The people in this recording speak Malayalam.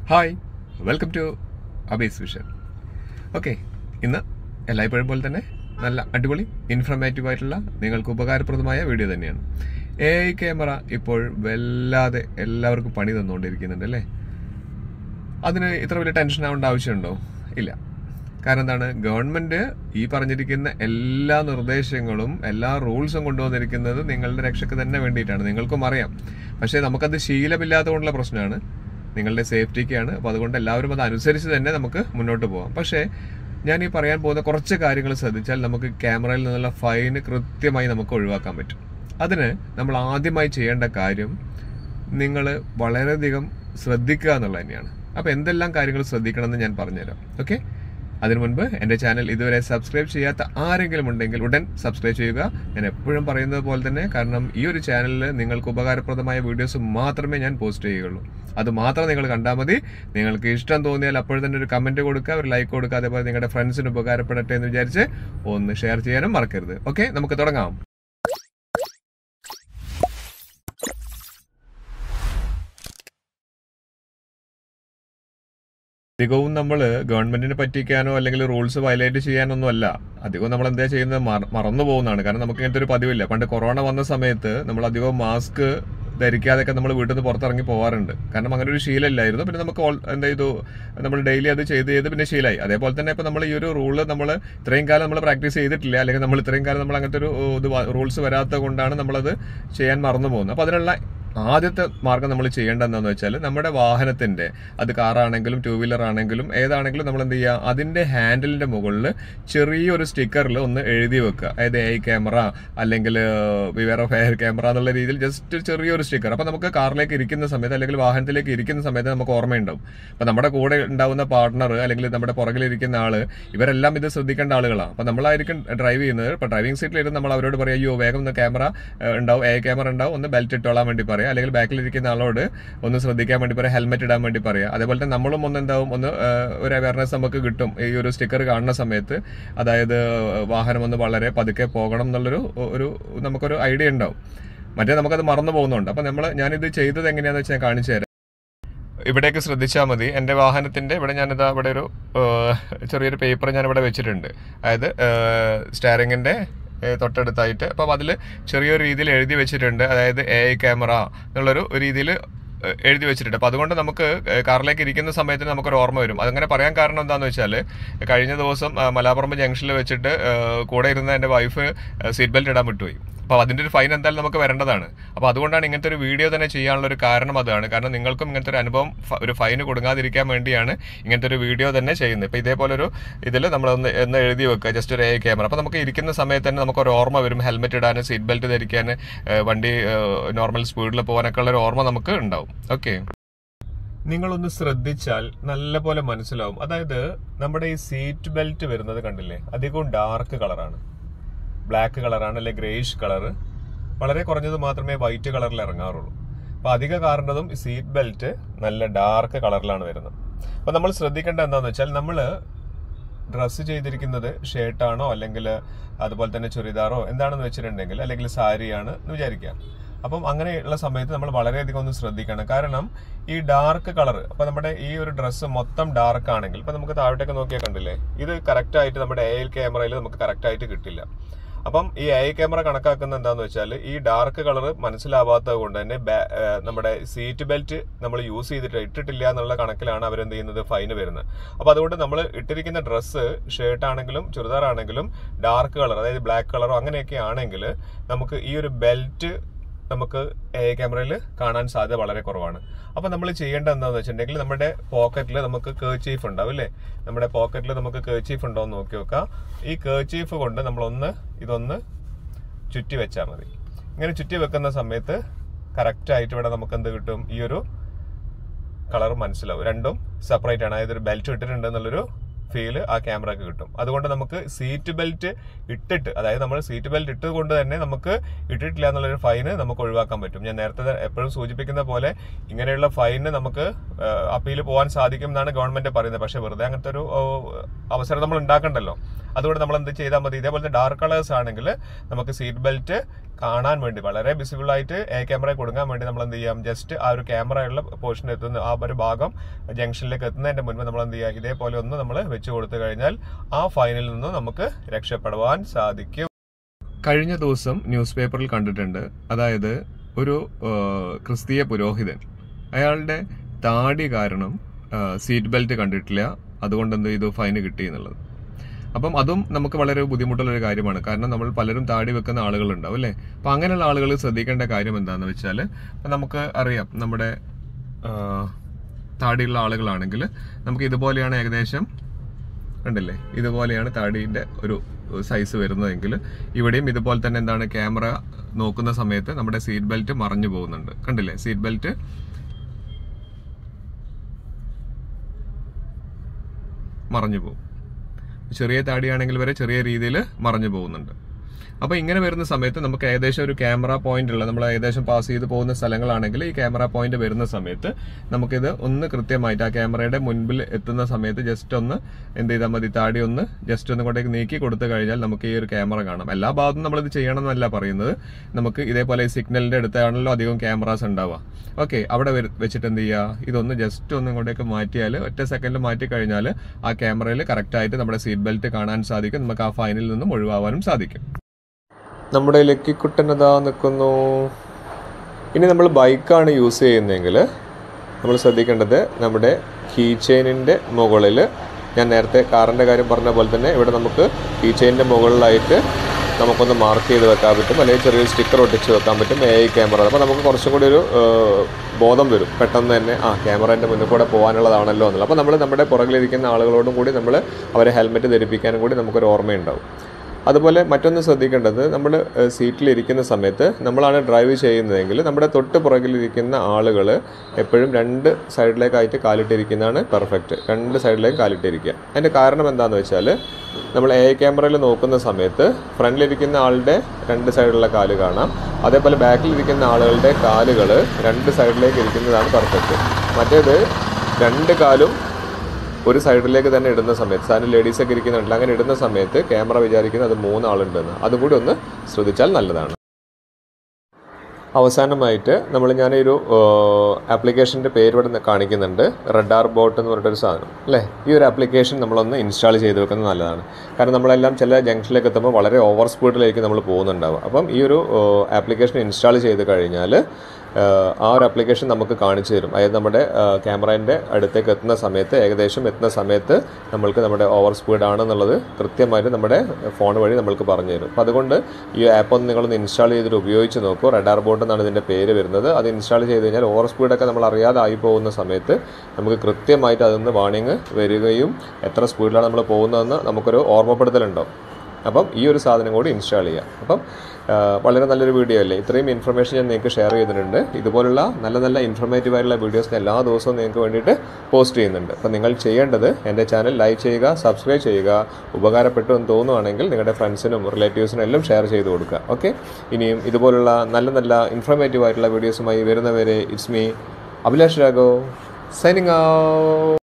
ഹായ് വെൽക്കം ടു അബീസ് വിഷൻ ഓക്കെ ഇന്ന് എല്ലായ്പ്പോഴും പോലെ തന്നെ നല്ല അടിപൊളി ഇൻഫർമേറ്റീവ് ആയിട്ടുള്ള നിങ്ങൾക്ക് ഉപകാരപ്രദമായ വീഡിയോ തന്നെയാണ് എ ഐ ക്യാമറ ഇപ്പോൾ വല്ലാതെ എല്ലാവർക്കും പണി തന്നുകൊണ്ടിരിക്കുന്നുണ്ട് അല്ലേ അതിന് ഇത്ര വലിയ ടെൻഷൻ ആവേണ്ട ആവശ്യമുണ്ടോ ഇല്ല കാരണം എന്താണ് ഗവൺമെന്റ് ഈ പറഞ്ഞിരിക്കുന്ന എല്ലാ നിർദ്ദേശങ്ങളും എല്ലാ റൂൾസും കൊണ്ടുവന്നിരിക്കുന്നത് നിങ്ങളുടെ രക്ഷയ്ക്ക് തന്നെ വേണ്ടിയിട്ടാണ് നിങ്ങൾക്കും അറിയാം പക്ഷേ നമുക്കത് ശീലമില്ലാത്തതുകൊണ്ടുള്ള പ്രശ്നമാണ് നിങ്ങളുടെ സേഫ്റ്റിക്കാണ് അപ്പോൾ അതുകൊണ്ട് എല്ലാവരും അത് അനുസരിച്ച് തന്നെ നമുക്ക് മുന്നോട്ട് പോകാം പക്ഷേ ഞാൻ ഈ പറയാൻ പോകുന്ന കുറച്ച് കാര്യങ്ങൾ ശ്രദ്ധിച്ചാൽ നമുക്ക് ക്യാമറയിൽ നിന്നുള്ള ഫൈന് കൃത്യമായി നമുക്ക് ഒഴിവാക്കാൻ പറ്റും അതിന് നമ്മൾ ആദ്യമായി ചെയ്യേണ്ട കാര്യം നിങ്ങൾ വളരെയധികം ശ്രദ്ധിക്കുക എന്നുള്ളത് തന്നെയാണ് അപ്പോൾ എന്തെല്ലാം കാര്യങ്ങൾ ശ്രദ്ധിക്കണമെന്ന് ഞാൻ പറഞ്ഞുതരാം ഓക്കെ അതിനു മുൻപ് എൻ്റെ ചാനൽ ഇതുവരെ സബ്സ്ക്രൈബ് ചെയ്യാത്ത ആരെങ്കിലും ഉണ്ടെങ്കിൽ ഉടൻ സബ്സ്ക്രൈബ് ചെയ്യുക ഞാൻ എപ്പോഴും പറയുന്നത് പോലെ തന്നെ കാരണം ഈ ഒരു ചാനലിൽ നിങ്ങൾക്ക് ഉപകാരപ്രദമായ വീഡിയോസ് മാത്രമേ ഞാൻ പോസ്റ്റ് ചെയ്യുകയുള്ളൂ അത് മാത്രം നിങ്ങൾ കണ്ടാൽ മതി നിങ്ങൾക്ക് ഇഷ്ടം തോന്നിയാൽ അപ്പോൾ തന്നെ ഒരു കമൻറ്റ് കൊടുക്കുക ഒരു ലൈക്ക് കൊടുക്കുക അതേപോലെ നിങ്ങളുടെ ഫ്രണ്ട്സിന് ഉപകാരപ്പെടട്ടെ എന്ന് വിചാരിച്ച് ഒന്ന് ഷെയർ ചെയ്യാനും മറക്കരുത് ഓക്കെ നമുക്ക് തുടങ്ങാം അധികവും നമ്മൾ ഗവൺമെന്റിനെ പറ്റിക്കാനോ അല്ലെങ്കിൽ റൂൾസ് വയലേറ്റ് ചെയ്യാനൊന്നും അല്ല അധികവും നമ്മൾ എന്താ ചെയ്യുന്നത് മറ- മറന്നു പോകുന്നതാണ് കാരണം നമുക്ക് ഇങ്ങനത്തെ ഒരു പതിവില്ല പണ്ട് കൊറോണ വന്ന സമയത്ത് നമ്മൾ അധികവും മാസ്ക് ധരിക്കാതെയൊക്കെ നമ്മൾ വീട്ടിൽ നിന്ന് പുറത്തിറങ്ങി പോകാറുണ്ട് കാരണം അങ്ങനെ ഒരു ശീലമില്ലായിരുന്നു പിന്നെ നമുക്ക് ഓൾ- എന്താ ചെയ്തു നമ്മൾ ഡെയിലി അത് ചെയ്ത് ചെയ്ത് പിന്നെ ശീലമായി അതേപോലെ തന്നെ ഇപ്പൊ നമ്മൾ ഈ ഒരു റൂള് നമ്മൾ ഇത്രയും കാലം നമ്മൾ പ്രാക്ടീസ് ചെയ്തിട്ടില്ല അല്ലെങ്കിൽ നമ്മൾ ഇത്രയും കാലം നമ്മൾ അങ്ങനത്തെ ഒരു ഇത് റൂൾസ് വരാത്തത് കൊണ്ടാണ് നമ്മളത് ചെയ്യാൻ മറന്നു പോകുന്നത് അപ്പൊ അതിനുള്ള ആദ്യത്തെ മാർഗം നമ്മൾ ചെയ്യേണ്ടത് എന്താണെന്ന് വെച്ചാൽ നമ്മുടെ വാഹനത്തിന്റെ അത് കാറാണെങ്കിലും ടൂ വീലർ ആണെങ്കിലും ഏതാണെങ്കിലും നമ്മൾ എന്ത് ചെയ്യുക അതിന്റെ ഹാൻഡിലിന്റെ മുകളിൽ ചെറിയൊരു സ്റ്റിക്കറിൽ ഒന്ന് എഴുതി വെക്കുക അതായത് എ ക്യാമറ അല്ലെങ്കിൽ വിവർ ഓഫ് എയർ ക്യാമറ എന്നുള്ള രീതിയിൽ ജസ്റ്റ് ചെറിയൊരു സ്റ്റിക്കർ അപ്പൊ നമുക്ക് കാറിലേക്ക് ഇരിക്കുന്ന സമയത്ത് അല്ലെങ്കിൽ വാഹനത്തിലേക്ക് ഇരിക്കുന്ന സമയത്ത് നമുക്ക് ഓർമ്മയുണ്ടാവും അപ്പൊ നമ്മുടെ കൂടെ ഉണ്ടാവുന്ന പാർട്ണർ അല്ലെങ്കിൽ നമ്മുടെ പുറകിലിരിക്കുന്ന ആള് ഇവരെല്ലാം ഇത് ശ്രദ്ധിക്കേണ്ട ആളുകളാണ് അപ്പൊ നമ്മളായിരിക്കും ഡ്രൈവ് ചെയ്യുന്നത് ഇപ്പൊ ഡ്രൈവിംഗ് സീറ്റിൽ ഇരുന്ന് നമ്മൾ അവരോട് പറയും അയ്യോ വേഗം ഒന്ന് ക്യാമറ ഉണ്ടാവും എ ക്യാമറ ഉണ്ടാവും ഒന്ന് ബെൽറ്റ് ഇട്ടോളാൻ വേണ്ടി പറയാം അല്ലെങ്കിൽ ബാക്കിലിരിക്കുന്ന ആളോട് ഒന്ന് ശ്രദ്ധിക്കാൻ വേണ്ടി പറയാം ഹെൽമെറ്റ് ഇടാൻ വേണ്ടി പറയാം അതേപോലെ തന്നെ നമ്മളും ഒന്ന് എന്താവും ഒന്ന് ആ, ഒരു അവയർനെസ് നമുക്ക് കിട്ടും ഈ ഒരു സ്റ്റിക്കർ കാണുന്ന സമയത്ത് അതായത് വാഹനം ഒന്ന് വളരെ പതുക്കെ പോകണം എന്നുള്ളൊരു ഒരു നമുക്കൊരു ഐഡിയ ഉണ്ടാവും മറ്റേ നമുക്കത് മറന്നു പോകുന്നുണ്ട് അപ്പൊ നമ്മൾ ഞാനിത് ചെയ്തത് എങ്ങനെയാന്ന് വെച്ചാൽ ഞാൻ കാണിച്ചു തരാം ഇവിടേക്ക് ശ്രദ്ധിച്ചാൽ മതി എൻ്റെ വാഹനത്തിൻ്റെ ഇവിടെ ഞാനിതാ ഇവിടെ ഒരു ഏഹ്, ചെറിയൊരു പേപ്പർ ഞാൻ ഇവിടെ വെച്ചിട്ടുണ്ട് അതായത് സ്റ്റാരിങ്ങിൻ്റെ തൊട്ടടുത്തായിട്ട് അപ്പം അതിൽ ചെറിയൊരു രീതിയിൽ എഴുതി വെച്ചിട്ടുണ്ട് അതായത് എ ഐ ക്യാമറ എന്നുള്ളൊരു രീതിയിൽ എഴുതി വെച്ചിട്ടുണ്ട് അപ്പം അതുകൊണ്ട് നമുക്ക് ഏഹ്, കാറിലേക്ക് ഇരിക്കുന്ന സമയത്ത് നമുക്കൊരു ഓർമ്മ വരും അതങ്ങനെ പറയാൻ കാരണം എന്താണെന്ന് വെച്ചാൽ കഴിഞ്ഞ ദിവസം ആ, മലാപ്പുറം ജംഗ്ഷനിൽ വെച്ചിട്ട് ഏഹ്, കൂടെ ഇരുന്ന എൻ്റെ വൈഫ് സീറ്റ് ബെൽറ്റ് ഇടാൻ വിട്ടുപോയി അപ്പോൾ അതിൻ്റെ ഒരു ഫൈൻ എന്തായാലും നമുക്ക് വരേണ്ടതാണ് അപ്പോൾ അതുകൊണ്ടാണ് ഇങ്ങനത്തെ ഒരു വീഡിയോ തന്നെ ചെയ്യാനുള്ള ഒരു കാരണം അതാണ് കാരണം നിങ്ങൾക്കും ഇങ്ങനത്തെ ഒരു അനുഭവം ഫ- ഒരു ഫൈന് കൊടുക്കാതിരിക്കാൻ വേണ്ടിയാണ് ഇങ്ങനത്തെ ഒരു വീഡിയോ തന്നെ ചെയ്യുന്നത് ഇപ്പോൾ ഇതേപോലെ ഒരു ഇതിൽ നമ്മളൊന്ന് എന്ന് എഴുതി വെക്കുക ജസ്റ്റ് ഒരു എ ക്യാമറ അപ്പോൾ നമുക്ക് ഇരിക്കുന്ന സമയത്ത് തന്നെ നമുക്ക് ഒരു ഓർമ്മ വരും ഹെൽമെറ്റ് ഇടാൻ സീറ്റ് ബെൽറ്റ് ധരിക്കാൻ ഏഹ് വണ്ടി നോർമൽ സ്പീഡിൽ പോകാനൊക്കെ ഉള്ള ഒരു ഓർമ്മ നമുക്ക് ഉണ്ടാവും ഓക്കെ നിങ്ങളൊന്ന് ശ്രദ്ധിച്ചാൽ നല്ല പോലെ മനസ്സിലാവും അതായത് നമ്മുടെ ഈ സീറ്റ് ബെൽറ്റ് വരുന്നത് കണ്ടില്ലേ അധികവും ഡാർക്ക് കളറാണ് ബ്ലാക്ക് കളറാണ് അല്ലെ ഗ്രേഷ് കളർ വളരെ കുറഞ്ഞത് മാത്രമേ വൈറ്റ് കളറിൽ ഇറങ്ങാറുള്ളൂ അപ്പൊ അധിക കാരണതും സീറ്റ് ബെൽറ്റ് നല്ല ഡാർക്ക് കളറിലാണ് വരുന്നത് അപ്പൊ നമ്മൾ ശ്രദ്ധിക്കേണ്ട എന്താണെന്ന് വെച്ചാൽ നമ്മൾ ഡ്രസ്സ് ചെയ്തിരിക്കുന്നത് ഷർട്ടാണോ അല്ലെങ്കിൽ അതുപോലെ തന്നെ ചുരിദാറോ എന്താണെന്ന് വെച്ചിട്ടുണ്ടെങ്കിൽ അല്ലെങ്കിൽ സാരിയാണ് എന്ന് വിചാരിക്കാം അപ്പം അങ്ങനെയുള്ള സമയത്ത് നമ്മൾ വളരെയധികം ഒന്ന് ശ്രദ്ധിക്കണം കാരണം ഈ ഡാർക്ക് കളർ അപ്പൊ നമ്മുടെ ഈ ഒരു ഡ്രസ്സ് മൊത്തം ഡാർക്ക് ആണെങ്കിൽ ഇപ്പൊ നമുക്ക് താഴോട്ടേക്ക് നോക്കിയാൽ കണ്ടില്ലേ ഇത് കറക്റ്റ് ആയിട്ട് നമ്മുടെ എ എൽ ക്യാമറയിൽ നമുക്ക് കറക്റ്റ് ആയിട്ട് കിട്ടില്ല അപ്പം ഈ ഐ ക്യാമറ കണക്കാക്കുന്ന എന്താന്ന് വെച്ചാൽ ഈ ഡാർക്ക് കളർ മനസ്സിലാവാത്തത് കൊണ്ട് തന്നെ ബാ- ഏഹ് നമ്മുടെ സീറ്റ് ബെൽറ്റ് നമ്മൾ യൂസ് ചെയ്തിട്ട് ഇട്ടിട്ടില്ല എന്നുള്ള കണക്കിലാണ് അവരെന്ത് ചെയ്യുന്നത് ഫൈന് വരുന്നത് അപ്പൊ അതുകൊണ്ട് നമ്മൾ ഇട്ടിരിക്കുന്ന ഡ്രസ്സ് ഷർട്ട് ആണെങ്കിലും ചുരിദാർ ആണെങ്കിലും ഡാർക്ക് കളർ അതായത് ബ്ലാക്ക് കളറോ അങ്ങനെയൊക്കെ ആണെങ്കിൽ നമുക്ക് ഈ ഒരു ബെൽറ്റ് നമുക്ക് എ ക്യാമറയിൽ കാണാൻ സാധ്യത വളരെ കുറവാണ് അപ്പൊ നമ്മൾ ചെയ്യേണ്ടത് എന്താണെന്ന് വെച്ചിട്ടുണ്ടെങ്കിൽ നമ്മുടെ പോക്കറ്റിൽ നമുക്ക് കേച്ചീഫ് ഉണ്ടാവും അല്ലേ നമ്മുടെ പോക്കറ്റിൽ നമുക്ക് കേച്ചീഫ് ഉണ്ടോ എന്ന് നോക്കി നോക്കാം ഈ കേച്ചീഫ് കൊണ്ട് നമ്മളൊന്ന് ഇതൊന്ന് ചുറ്റി വെച്ചാൽ മതി ഇങ്ങനെ ചുറ്റി വെക്കുന്ന സമയത്ത് കറക്റ്റ് ആയിട്ട് ഇവിടെ നമുക്ക് എന്ത് കിട്ടും ഈ ഒരു കളർ മനസ്സിലാവും രണ്ടും സെപ്പറേറ്റ് ആണ് അതായത് ഒരു ബെൽറ്റ് ഇട്ടിട്ടുണ്ട് എന്നുള്ളൊരു ഫീല് ആ ക്യാമറക്ക് കിട്ടും അതുകൊണ്ട് നമുക്ക് സീറ്റ് ബെൽറ്റ് ഇട്ടിട്ട് അതായത് നമ്മൾ സീറ്റ് ബെൽറ്റ് ഇട്ടത് കൊണ്ട് തന്നെ നമുക്ക് ഇട്ടിട്ടില്ല എന്നുള്ളൊരു ഫൈന് നമുക്ക് ഒഴിവാക്കാൻ പറ്റും ഞാൻ നേരത്തെ എപ്പോഴും സൂചിപ്പിക്കുന്ന പോലെ ഇങ്ങനെയുള്ള ഫൈന് നമുക്ക് അപ്പീൽ പോകാൻ സാധിക്കും എന്നാണ് ഗവൺമെന്റ് പറയുന്നത് പക്ഷെ വെറുതെ അങ്ങനത്തെ ഒരു ഏഹ്, അവസരം നമ്മൾ ഉണ്ടാക്കണ്ടല്ലോ അതുകൊണ്ട് നമ്മൾ എന്ത് ചെയ്താൽ മതി ഇതേപോലത്തെ ഡാർക്ക് കളേഴ്സ് ആണെങ്കിൽ നമുക്ക് സീറ്റ് ബെൽറ്റ് കാണാൻ വേണ്ടി വളരെ വിസിബിൾ ആയിട്ട് എ ക്യാമറ കൊടുക്കാൻ വേണ്ടി നമ്മൾ എന്ത് ചെയ്യാം ജസ്റ്റ് ആ ഒരു ക്യാമറയുള്ള പോർഷൻ എത്തുന്ന ആ ഒരു ഭാഗം ജംഗ്ഷനിലേക്ക് എത്തുന്നതിന്റെ മുൻപ് നമ്മൾ എന്ത് ചെയ്യുക ഇതേപോലെ ഒന്ന് നമ്മൾ വെച്ച് കൊടുത്തു കഴിഞ്ഞാൽ ആ ഫൈനിൽ നിന്ന് നമുക്ക് രക്ഷപ്പെടുവാൻ സാധിക്കും കഴിഞ്ഞ ദിവസം ന്യൂസ് പേപ്പറിൽ കണ്ടിട്ടുണ്ട് അതായത് ഒരു ആ, ക്രിസ്തീയ പുരോഹിതൻ അയാളുടെ താടി കാരണം ആ, സീറ്റ് ബെൽറ്റ് കണ്ടിട്ടില്ല അതുകൊണ്ട് എന്ത് ചെയ്തു ഫൈന് കിട്ടി എന്നുള്ളത് അപ്പം അതും നമുക്ക് വളരെ ബുദ്ധിമുട്ടുള്ള ഒരു കാര്യമാണ് കാരണം നമ്മൾ പലരും താടി വെക്കുന്ന ആളുകളുണ്ടാവും അല്ലേ അപ്പം അങ്ങനെയുള്ള ആളുകൾ ശ്രദ്ധിക്കേണ്ട കാര്യം എന്താണെന്ന് വെച്ചാൽ ഇപ്പം നമുക്ക് അറിയാം നമ്മുടെ ആ, താടിയുള്ള ആളുകളാണെങ്കിൽ നമുക്ക് ഇതുപോലെയാണ് ഏകദേശം കണ്ടില്ലേ ഇതുപോലെയാണ് താടിയുടെ ഒരു സൈസ് വരുന്നതെങ്കിൽ ഇവിടെയും ഇതുപോലെ തന്നെ എന്താണ് ക്യാമറ നോക്കുന്ന സമയത്ത് നമ്മുടെ സീറ്റ് ബെൽറ്റ് മറഞ്ഞു പോകുന്നുണ്ട് കണ്ടില്ലേ സീറ്റ് ബെൽറ്റ് മറഞ്ഞു പോകും ചെറിയ താടിയാണെങ്കിൽ വരെ ചെറിയ രീതിയിൽ മറഞ്ഞു പോകുന്നുണ്ട് അപ്പോൾ ഇങ്ങനെ വരുന്ന സമയത്ത് നമുക്ക് ഏകദേശം ഒരു ക്യാമറ പോയിന്റ് ഉള്ള നമ്മൾ ഏകദേശം പാസ് ചെയ്ത് പോകുന്ന സ്ഥലങ്ങളാണെങ്കിൽ ഈ ക്യാമറ പോയിന്റ് വരുന്ന സമയത്ത് നമുക്കിത് ഒന്ന് കൃത്യമായിട്ട് ആ ക്യാമറയുടെ മുൻപിൽ എത്തുന്ന സമയത്ത് ജസ്റ്റ് ഒന്ന് എന്ത് ചെയ്താൽ മതി താടി ഒന്ന് ജസ്റ്റ് ഒന്ന് കൊണ്ടേക്ക് നീക്കി കൊടുത്തു കഴിഞ്ഞാൽ നമുക്ക് ഈ ഒരു ക്യാമറ കാണാം എല്ലാ ഭാഗത്തും നമ്മളിത് ചെയ്യണം എന്നല്ല പറയുന്നത് നമുക്ക് ഇതേപോലെ സിഗ്നലിന്റെ അടുത്താണല്ലോ അധികം ക്യാമറാസ് ഉണ്ടാവുക ഓക്കെ അവിടെ വരു- വെച്ചിട്ട് എന്ത് ചെയ്യുക ഇതൊന്ന് ജസ്റ്റ് ഒന്ന് ഇങ്ങോട്ടേക്ക് മാറ്റിയാൽ ഒറ്റ സെക്കൻഡിൽ മാറ്റി കഴിഞ്ഞാൽ ആ ക്യാമറയിൽ കറക്റ്റായിട്ട് നമ്മുടെ സീറ്റ് ബെൽറ്റ് കാണാൻ സാധിക്കും നമുക്ക് ആ ഫൈനിൽ നിന്നും ഒഴിവാവാനും സാധിക്കും നമ്മുടെ ലക്കിക്കുട്ടൻ അതാ നിൽക്കുന്നു ഇനി നമ്മൾ ബൈക്കാണ് യൂസ് ചെയ്യുന്നതെങ്കിൽ നമ്മൾ ശ്രദ്ധിക്കേണ്ടത് നമ്മുടെ കീ ചെയിനിൻ്റെ മുകളിൽ ഞാൻ നേരത്തെ കാറിൻ്റെ കാര്യം പറഞ്ഞ പോലെ തന്നെ ഇവിടെ നമുക്ക് കീ ചെയിനിൻ്റെ മുകളിലായിട്ട് നമുക്കൊന്ന് മാർക്ക് ചെയ്ത് വെക്കാൻ പറ്റും അല്ലെങ്കിൽ ചെറിയൊരു സ്റ്റിക്കർ ഒട്ടിച്ച് വെക്കാൻ പറ്റും എ ഐ ക്യാമറ അപ്പോൾ നമുക്ക് കുറച്ചും കൂടി ഒരു ഏഹ്, ബോധം വരും പെട്ടെന്ന് തന്നെ ആ ക്യാമറേൻ്റെ മുന്നിൽ കൂടെ പോകാനുള്ളതാണല്ലോ എന്നുള്ളത് അപ്പോൾ നമ്മൾ നമ്മുടെ പുറകിലിരിക്കുന്ന ആളുകളോടും കൂടി നമ്മൾ അവരെ ഹെൽമെറ്റ് ധരിപ്പിക്കാനും കൂടി നമുക്കൊരു ഓർമ്മയുണ്ടാവും അതുപോലെ മറ്റൊന്ന് ശ്രദ്ധിക്കേണ്ടത് നമ്മൾ സീറ്റിലിരിക്കുന്ന സമയത്ത് നമ്മളാണ് ഡ്രൈവ് ചെയ്യുന്നതെങ്കിൽ നമ്മുടെ തൊട്ട് പുറകിലിരിക്കുന്ന ആളുകൾ എപ്പോഴും രണ്ട് സൈഡിലേക്കായിട്ട് കാലിട്ടിരിക്കുന്നതാണ് പെർഫെക്റ്റ് രണ്ട് സൈഡിലേക്ക് കാലിട്ടിരിക്കുക അതിൻ്റെ കാരണം എന്താണെന്ന് വെച്ചാൽ നമ്മൾ എ ക്യാമറയിൽ നോക്കുന്ന സമയത്ത് ഫ്രണ്ടിലിരിക്കുന്ന ആളുടെ രണ്ട് സൈഡിലുള്ള കാല് കാണാം അതേപോലെ ബാക്കിലിരിക്കുന്ന ആളുകളുടെ കാലുകൾ രണ്ട് സൈഡിലേക്ക് ഇരിക്കുന്നതാണ് പെർഫെക്റ്റ് മറ്റേത് രണ്ട് കാലും ഒരു സൈഡിലേക്ക് തന്നെ ഇടുന്ന സമയത്ത് സാധനം ലേഡീസ് ഒക്കെ ഇരിക്കുന്നുണ്ട് അങ്ങനെ ഇടുന്ന സമയത്ത് ക്യാമറ വിചാരിക്കുന്നത് അത് മൂന്നാളുണ്ടെന്ന് അതും കൂടി ഒന്ന് ശ്രദ്ധിച്ചാൽ നല്ലതാണ് അവസാനമായിട്ട് നമ്മൾ ഞാനൊരു ആപ്ലിക്കേഷൻ്റെ പേര് ഇവിടെ കാണിക്കുന്നുണ്ട് റഡാർ ബോട്ട് എന്ന് പറഞ്ഞിട്ടൊരു സാധനം അല്ലേ ഈ ഒരു ആപ്ലിക്കേഷൻ നമ്മളൊന്ന് ഇൻസ്റ്റാൾ ചെയ്ത് വെക്കുന്നത് നല്ലതാണ് കാരണം നമ്മളെല്ലാം ചില ജംഗ്ഷനിലേക്ക് എത്തുമ്പോൾ വളരെ ഓവർ സ്പീഡിലേക്ക് നമ്മൾ പോകുന്നുണ്ടാവും അപ്പം ഈ ഒരു ആപ്ലിക്കേഷൻ ഇൻസ്റ്റാൾ ചെയ്ത് കഴിഞ്ഞാൽ ഏഹ് ആ ഒരു ആപ്ലിക്കേഷൻ നമുക്ക് കാണിച്ചു തരും അതായത് നമ്മുടെ ക്യാമറേൻ്റെ അടുത്തേക്ക് എത്തുന്ന സമയത്ത് ഏകദേശം എത്തുന്ന സമയത്ത് നമ്മൾക്ക് നമ്മുടെ ഓവർ സ്പീഡ് ആണെന്നുള്ളത് കൃത്യമായിട്ട് നമ്മുടെ ഫോൺ വഴി നമ്മൾക്ക് പറഞ്ഞു തരും അപ്പോൾ അതുകൊണ്ട് ഈ ആപ്പ് ഒന്ന് നിങ്ങളൊന്ന് ഇൻസ്റ്റാൾ ചെയ്തിട്ട് ഉപയോഗിച്ച് നോക്കൂ റഡാർ ബോട്ട് എന്നാണ് ഇതിൻ്റെ പേര് വരുന്നത് അത് ഇൻസ്റ്റാൾ ചെയ്ത് കഴിഞ്ഞാൽ ഓവർ സ്പീഡൊക്കെ നമ്മൾ അറിയാതെ ആയി പോകുന്ന സമയത്ത് നമുക്ക് കൃത്യമായിട്ട് അതിൽ നിന്ന് വാണിംഗ് വരികയും എത്ര സ്പീഡിലാണ് നമ്മൾ പോകുന്നതെന്ന് നമുക്കൊരു ഓർമ്മപ്പെടുത്തലുണ്ടാവും അപ്പം ഈ ഒരു സാധനം കൂടി ഇൻസ്റ്റാൾ ചെയ്യാം അപ്പം ആ, വളരെ നല്ലൊരു വീഡിയോ അല്ലേ ഇത്രയും ഇൻഫർമേഷൻ ഞാൻ നിങ്ങൾക്ക് ഷെയർ ചെയ്തിട്ടുണ്ട് ഇതുപോലുള്ള നല്ല നല്ല ഇൻഫർമേറ്റീവ് ആയിട്ടുള്ള വീഡിയോസ് എല്ലാ ദിവസവും നിങ്ങൾക്ക് വേണ്ടിയിട്ട് പോസ്റ്റ് ചെയ്യുന്നുണ്ട് അപ്പം നിങ്ങൾ ചെയ്യേണ്ടത് എൻ്റെ ചാനൽ ലൈക്ക് ചെയ്യുക സബ്സ്ക്രൈബ് ചെയ്യുക ഉപകാരപ്പെട്ടു എന്ന് തോന്നുവാണെങ്കിൽ നിങ്ങളുടെ ഫ്രണ്ട്സിനും റിലേറ്റീവ്സിനും എല്ലാം ഷെയർ ചെയ്ത് കൊടുക്കുക ഓക്കെ ഇനിയും ഇതുപോലുള്ള നല്ല നല്ല ഇൻഫർമേറ്റീവ് ആയിട്ടുള്ള വീഡിയോസുമായി വരുന്നവരെ it's me Abhilash Raghav signing ഔ